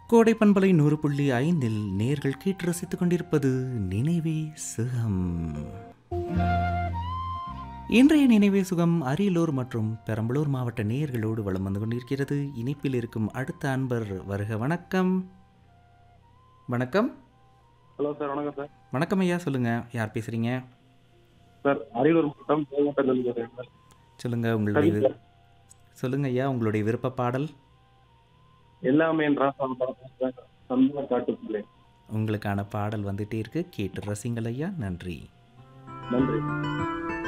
கோடை பண்பலை நூறு புள்ளி ஐந்தில் நேர்கள் கேட்டு ரசித்துக் கொண்டிருப்பது நினைவே சுகம் இன்றைய நினைவே சுகம் அரியலூர் மற்றும் பெரம்பலூர் மாவட்ட நேயர்களோடு வலம் வந்து கொண்டிருக்கிறது இணைப்பில் இருக்கும் அடுத்த அன்பர் வருக வணக்கம் வணக்கம் ஹலோ சார் வணக்கம் சார் வணக்கம் ஐயா சொல்லுங்க யார் பேசுறீங்க சார் அரியலூர் மாவட்டம் தேவகோட்டையிலிருந்து பேசுறேன் சார் சொல்லுங்க உங்களுடைய வி- சொல்லுங்க ஐயா உங்களுடைய விருப்ப பாடல் எல்லாமே ராசான் படம் சார் சந்தன காட்டுக்குள்ளே உங்களுக்கான பாடல் வந்துட்டே இருக்கு கேட்டு ரசிங்கள் ஐயா நன்றி நன்றி